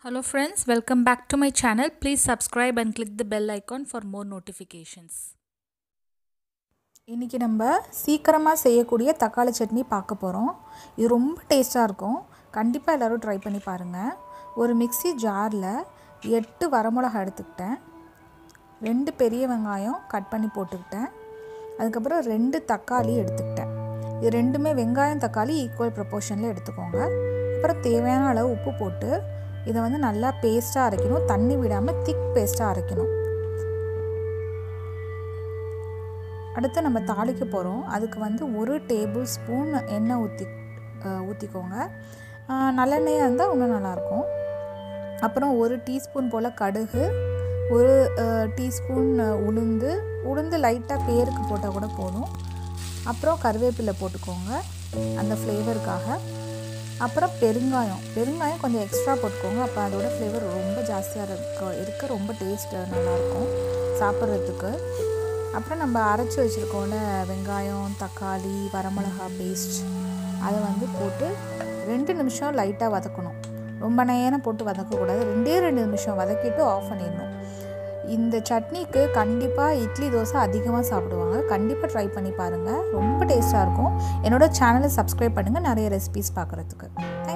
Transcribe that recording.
Hello friends, welcome back to my channel. Please subscribe and click the bell icon for more notifications. இன்றைக்கி நம்ம சீக்கிரமாக செய்யக்கூடிய தக்காளி சட்னி பார்க்க போகிறோம் இது ரொம்ப டேஸ்ட்டாக இருக்கும் கண்டிப்பாக எல்லோரும் ட்ரை பண்ணி பாருங்கள் ஒரு மிக்ஸி ஜாரில் எட்டு வரமிளகா எடுத்துக்கிட்டேன் ரெண்டு பெரிய வெங்காயம் கட் பண்ணி போட்டுக்கிட்டேன் அதுக்கப்புறம் ரெண்டு தக்காளி எடுத்துக்கிட்டேன் இது ரெண்டுமே வெங்காயம் தக்காளி ஈக்குவல் ப்ரொப்போர்ஷனில் எடுத்துக்கோங்க அப்புறம் தேவையான அளவு உப்பு போட்டு இதை வந்து நல்லா பேஸ்ட்டாக அரைக்கணும் தண்ணி விடாமல் திக் பேஸ்ட்டாக அரைக்கணும் அடுத்து நம்ம தாளிக்க போகிறோம் அதுக்கு வந்து ஒரு டேபிள் ஸ்பூன் எண்ணெய் ஊற்றி ஊற்றிக்கோங்க நல்லெண்ணெயாக இருந்தால் இன்னும் நல்லாயிருக்கும் அப்புறம் ஒரு டீஸ்பூன் போல் கடுகு ஒரு டீஸ்பூன் உளுந்து உளுந்து லைட்டாக பேருக்கு போட்டால் கூட போதும் அப்புறம் கருவேப்பிலை போட்டுக்கோங்க அந்த ஃப்ளேவருக்காக அப்புறம் பெருங்காயம் பெருங்காயம் கொஞ்சம் எக்ஸ்ட்ரா போட்டுக்கோங்க அப்போ அதோட ஃப்ளேவர் ரொம்ப ஜாஸ்தியாக இருக்க இருக்க ரொம்ப டேஸ்ட் நல்லாயிருக்கும் சாப்பிட்றதுக்கு அப்புறம் நம்ம அரைச்சி வச்சுருக்கோம்ல வெங்காயம் தக்காளி வரமிளகா பேஸ்ட் அதை வந்து போட்டு ரெண்டு நிமிஷம் லைட்டாக வதக்கணும் ரொம்ப நேரம் போட்டு வதக்கக்கூடாது ரெண்டே ரெண்டு நிமிஷம் வதக்கிட்டு ஆஃப் பண்ணிடணும் இந்த சட்னிக்கு கண்டிப்பாக இட்லி தோசை அதிகமாக சாப்பிடுவாங்க கண்டிப்பாக ட்ரை பண்ணி பாருங்கள் ரொம்ப டேஸ்ட்டாக இருக்கும் என்னோடய சேனலை சப்ஸ்கிரைப் பண்ணுங்கள் நிறைய ரெசிபிஸ் பார்க்குறதுக்கு தேங்க்